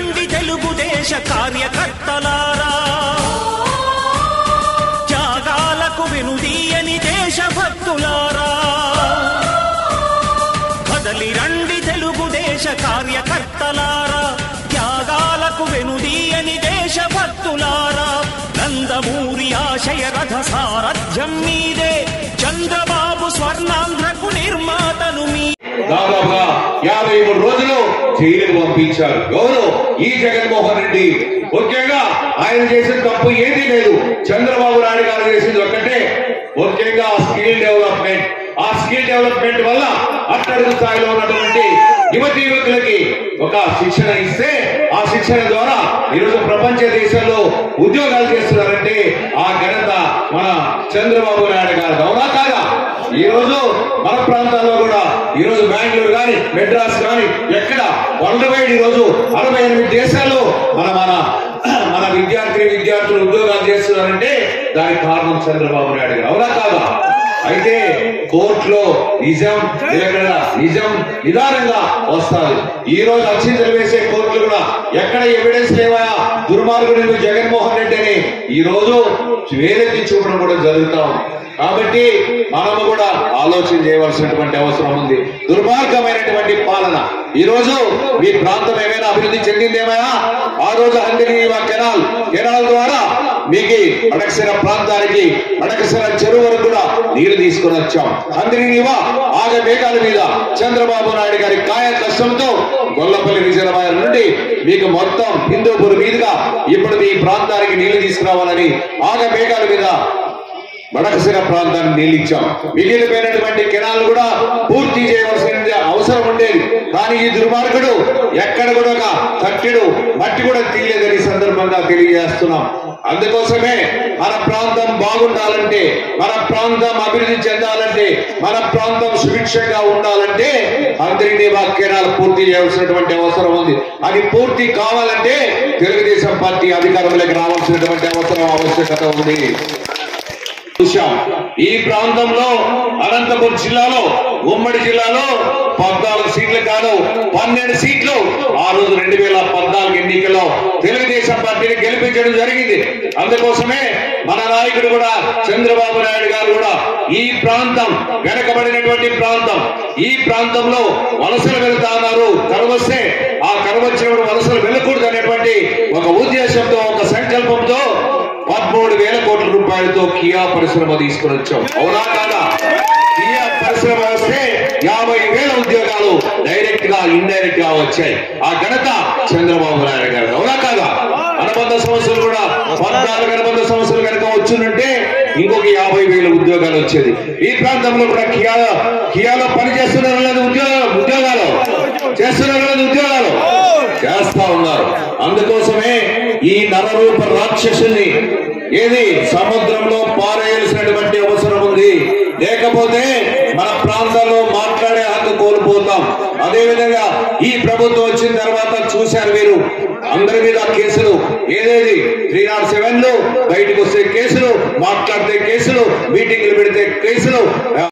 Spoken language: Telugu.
రండి తెలుగుదేశ కార్యకర్తలారా త్యాగాలకు వెనుదీయని దేశభక్తులారా కదలి రండి తెలుగుదేశ కార్యకర్తలారా త్యాగాలకు వెనుదీయని దేశభక్తులారా నందమూరి ఆశయ రథ సారథ్యం మీదే చంద్రబాబు స్వర్ణాంధ్రకు నిర్మాతను మీ దాదాపుగా యాభై మూడు రోజులు జైలుకు పంపించారు ఎవరు ఈ జగన్మోహన్ రెడ్డి ముఖ్యంగా ఆయన చేసిన తప్పు ఏదీ లేదు చంద్రబాబు నాయుడు గారు చేసింది ఒక్కటే ముఖ్యంగా స్కిల్ డెవలప్మెంట్ ఆ స్కిల్ డెవలప్మెంట్ వల్ల అట్టడుగు స్థాయిలో ఉన్నటువంటి యువతి యువకులకి ఒక శిక్షణ ఇస్తే ఆ శిక్షణ ద్వారా ఈరోజు ప్రపంచ దేశాల్లో ఉద్యోగాలు చేస్తున్నారంటే ఆ ఘనత మన చంద్రబాబు నాయుడు గారు అవునా కాదా ఈ రోజు మన ప్రాంతాల్లో కూడా ఈ రోజు బెంగళూరు కానీ మెడ్రాస్ కానీ ఎక్కడ వరల్డ్ వైడ్ ఈ రోజు అరవై ఎనిమిది దేశాల్లో మన మన మన విద్యార్థి విద్యార్థులు ఉద్యోగాలు చేస్తున్నారంటే దానికి కారణం చంద్రబాబు నాయుడు గారు అవునా కాదా అయితే కోర్టులో నిజం నిలకడ నిజం నిదానంగా వస్తారు ఈ రోజు అక్షింతలు వేసే కోర్టులు కూడా ఎక్కడ ఎవిడెన్స్ లేవా దుర్మార్గుడు జగన్మోహన్ రెడ్డి అని ఈ రోజు వేలెత్తి చూపడం కూడా జరుగుతా ఉంది కాబట్టి మనము కూడా ఆలోచన చేయవలసినటువంటి అవసరం ఉంది దుర్మార్గమైనటువంటి పాలన ఈ రోజు మీ ప్రాంతం ఏమైనా అభివృద్ధి చెందిందేమైనా ఆ రోజు హందిని కెనాల్ కెనాల్ ద్వారా మీకు అడకసిర ప్రాంతానికి అడకసిర చెరువు వరకు కూడా నీరు తీసుకొని వచ్చాం హందిని నీవా ఆగ మేఘాల మీద చంద్రబాబు నాయుడు గారి కాయ కష్టంతో గొల్లపల్లి రిజర్వాయర్ నుండి మీకు మొత్తం హిందూపూర్ మీదుగా ఇప్పుడు మీ ప్రాంతానికి నీళ్లు తీసుకురావాలని ఆగ మేఘాల మీద వడకసిర ప్రాంతాన్ని నీళ్ళిచ్చాం మిగిలిపోయినటువంటి కెనాల్ కూడా పూర్తి చేయవలసిన అవసరం ఉండేది కానీ ఈ దుర్మార్గుడు ఎక్కడ కూడా ఒక కట్టెడు మట్టి కూడా తీయలేదని ఈ సందర్భంగా తెలియజేస్తున్నాం అందుకోసమే మన ప్రాంతం బాగుండాలంటే మన ప్రాంతం అభివృద్ధి చెందాలంటే మన ప్రాంతం సుభిక్షంగా ఉండాలంటే అందరినీ కెనాల్ పూర్తి చేయాల్సినటువంటి అవసరం ఉంది అది పూర్తి కావాలంటే తెలుగుదేశం పార్టీ అధికారంలోకి రావాల్సినటువంటి అవసరం ఆవశ్యకత ఉంది చూశాం ఈ ప్రాంతంలో అనంతపురం జిల్లాలో ఉమ్మడి జిల్లాలో పద్నాలుగు సీట్లు కాదు పన్నెండు సీట్లు ఆ రోజు రెండు వేల పద్నాలుగు ఎన్నికల్లో తెలుగుదేశం పార్టీని గెలిపించడం జరిగింది అందుకోసమే మన నాయకుడు కూడా చంద్రబాబు నాయుడు గారు కూడా ఈ ప్రాంతం వెనకబడినటువంటి ప్రాంతం ఈ ప్రాంతంలో వలసలు వెళ్తా ఉన్నారు కరువస్తే ఆ కరువచ్చినప్పుడు వలసలు వెళ్ళకూడదు అనేటువంటి ఒక ఉద్దేశంతో ఒక సంకల్పంతో పదమూడు వేల కోట్ల రూపాయలతో కియా పరిశ్రమ తీసుకుని వచ్చాం అవునా కాదా కియా పరిశ్రమ వస్తే యాభై వేల ఉద్యోగాలు డైరెక్ట్ గా ఇండైరెక్ట్ గా వచ్చాయి ఆ ఘనత చంద్రబాబు నాయుడు గారు అవునా కాదా అనుబంధ సంస్థలు కూడా పద్నాలుగు అనుబంధ సంస్థలు కనుక వచ్చునంటే ఇంకొక యాభై వేల ఉద్యోగాలు వచ్చేది ఈ ప్రాంతంలో కూడా కియా కియాలో పని చేస్తున్నారు లేదు ఉద్యోగాలు ఉద్యోగాలు చేస్తున్నారు లేదు ఉద్యోగాలు చేస్తా ఉన్నారు అందుకోసమే ఈ నరరూప రాక్షసుని ఏది సముద్రంలో పారేయాల్సినటువంటి అవసరం ఉంది లేకపోతే మన ప్రాంతాల్లో మాట్లాడే హక్కు కోల్పోతాం అదే విధంగా ఈ ప్రభుత్వం వచ్చిన తర్వాత చూశారు మీరు అందరి మీద కేసులు ఏదేది త్రీ నాట్ సెవెన్ లో బయటకు వస్తే కేసులు మాట్లాడితే కేసులు మీటింగ్లు పెడితే కేసులు